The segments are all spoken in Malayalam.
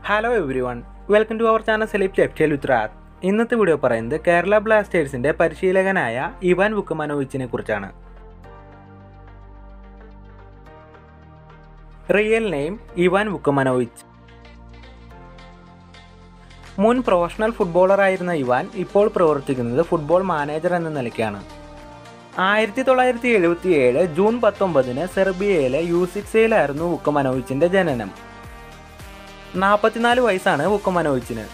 hello everyone welcome to our channel സെലിബ് ലെഫ്റ്റൽ ഉത്രാത് ഇന്നത്തെ വീഡിയോ പറയുന്നത് കേരള ബ്ലാസ്റ്റേഴ്സിന്റെ പരിശീലകനായ ഇവാൻ വുക്കമനോവിച്ചിനെ കുറിച്ചാണ് റിയൽ നെയിം ഇവാൻ വുക്കമനോവിച്ച് മുൻ പ്രൊഫഷണൽ ഫുട്ബോളറായിരുന്ന ഇവാൻ ഇപ്പോൾ പ്രവർത്തിക്കുന്നത് ഫുട്ബോൾ മാനേജർ എന്ന നിലയ്ക്കാണ് ആയിരത്തി തൊള്ളായിരത്തി എഴുപത്തി ഏഴ് ജൂൺ പത്തൊമ്പതിന് സെർബിയയിലെ യൂസിക്സയിലായിരുന്നു വുക്കമനോവിച്ചിന്റെ ജനനം നാൽപ്പത്തിനാല് വയസ്സാണ് വുക്കമനോവിച്ചിന്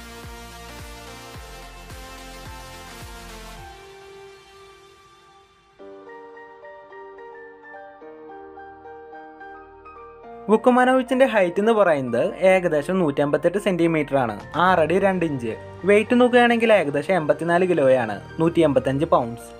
വുക്കുമാനോവിച്ചിന്റെ ഹൈറ്റ് എന്ന് പറയുന്നത് ഏകദേശം നൂറ്റി അമ്പത്തെട്ട് സെന്റിമീറ്റർ ആണ് ആറടി രണ്ട് ഇഞ്ച് വെയിറ്റ് നോക്കുകയാണെങ്കിൽ ഏകദേശം എൺപത്തിനാല് കിലോയാണ് നൂറ്റി എൺപത്തഞ്ച് പൗണ്ട്സ്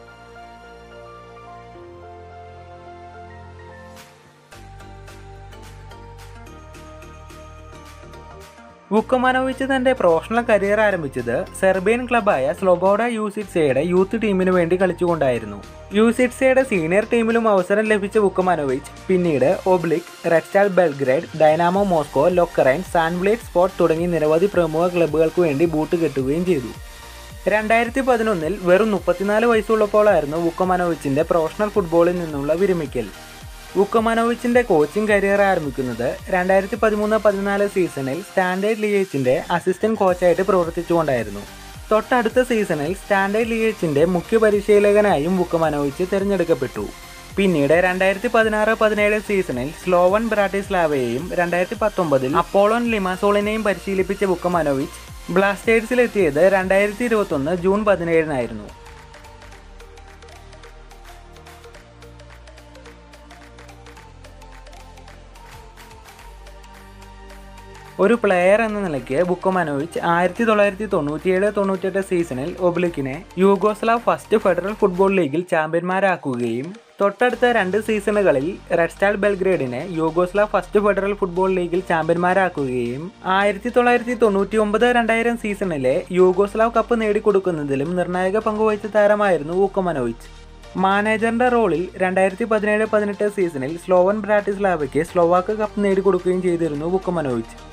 വുക്കമാനോവിച്ച് തന്റെ പ്രൊഫഷണൽ കരിയർ ആരംഭിച്ചത് സെർബിയൻ ക്ലബായ സ്ലോബോഡ യൂസിറ്റ്സയുടെ യൂത്ത് ടീമിനു വേണ്ടി കളിച്ചുകൊണ്ടായിരുന്നു യൂസിറ്റ്സയുടെ സീനിയർ ടീമിലും അവസരം ലഭിച്ച വുക്കമാനോവിച്ച് പിന്നീട് Obilic Red Star Belgrade Dynamo Moscow Lokeren സാൻബ്ലേഡ് സ്പോട്ട് തുടങ്ങി നിരവധി പ്രമുഖ ക്ലബ്ബുകൾക്ക് വേണ്ടി ബൂട്ട് കെട്ടുകയും ചെയ്തു രണ്ടായിരത്തി പതിനൊന്നിൽ വെറും മുപ്പത്തിനാല് വയസ്സുള്ളപ്പോഴായിരുന്നു വുക്കമാനോവിച്ചിന്റെ പ്രൊഫഷണൽ ഫുട്ബോളിൽ നിന്നുള്ള വിരമിക്കൽ വുക്കമാനോവിച്ചിന്റെ കോച്ചിങ് കരിയർ ആരംഭിക്കുന്നത് രണ്ടായിരത്തി പതിമൂന്ന് പതിനാല് സീസണിൽ സ്റ്റാൻഡേർഡ് ലിയേച്ചിന്റെ അസിസ്റ്റന്റ് കോച്ചായിട്ട് പ്രവർത്തിച്ചുകൊണ്ടായിരുന്നു തൊട്ടടുത്ത സീസണിൽ സ്റ്റാൻഡേർഡ് ലിയേച്ചിന്റെ മുഖ്യ പരിശീലകനായും വുക്കമാനോവിച്ച് തിരഞ്ഞെടുക്കപ്പെട്ടു പിന്നീട് രണ്ടായിരത്തി പതിനാറ് പതിനേഴ് സീസണിൽ സ്ലോവൻ ബ്രാട്ടിസ്ലാവയെയും രണ്ടായിരത്തി പത്തൊമ്പതിൽ അപ്പോളോൻ ലിമാസോളിനെയും പരിശീലിപ്പിച്ച വുക്കമാനോവിച്ച് ബ്ലാസ്റ്റേഴ്സിലെത്തിയത് രണ്ടായിരത്തി ഇരുപത്തൊന്ന് ജൂൺ പതിനേഴിനായിരുന്നു ഒരു പ്ലെയർ എന്ന നിലയ്ക്ക് ബുക്കോമാനോവിച്ച് ആയിരത്തി തൊള്ളായിരത്തി തൊണ്ണൂറ്റിയേഴ് തൊണ്ണൂറ്റെട്ട് സീസണിൽ ഒബ്ലിക്കിനെ യൂഗോസ്ലാവ് ഫസ്റ്റ് ഫെഡറൽ ഫുട്ബോൾ ലീഗിൽ ചാമ്പ്യന്മാരാക്കുകയും തൊട്ടടുത്ത രണ്ട് സീസണുകളിൽ റെഡ് സ്റ്റാർ ബെൽഗ്രേഡിനെ യൂഗോസ്ലാവ് ഫസ്റ്റ് ഫെഡറൽ ഫുട്ബോൾ ലീഗിൽ ചാമ്പ്യന്മാരാക്കുകയും ആയിരത്തി തൊള്ളായിരത്തി തൊണ്ണൂറ്റി ഒമ്പത് രണ്ടായിരം സീസണിലെ യൂഗോസ്ലാവ് കപ്പ് നേടിക്കൊടുക്കുന്നതിലും നിർണായക പങ്കുവഹിച്ച താരമായിരുന്നു ഊക്കമനോവിച്ച് മാനേജറിന്റെ റോളിൽ രണ്ടായിരത്തി പതിനേഴ് പതിനെട്ട് സീസണിൽ സ്ലോവൻ ബ്രാറ്റിസ്ലാവയ്ക്ക് സ്ലോവാക്ക് കപ്പ് നേടിക്കൊടുക്കുകയും ചെയ്തിരുന്നു ബുക്കമനോവിച്ച്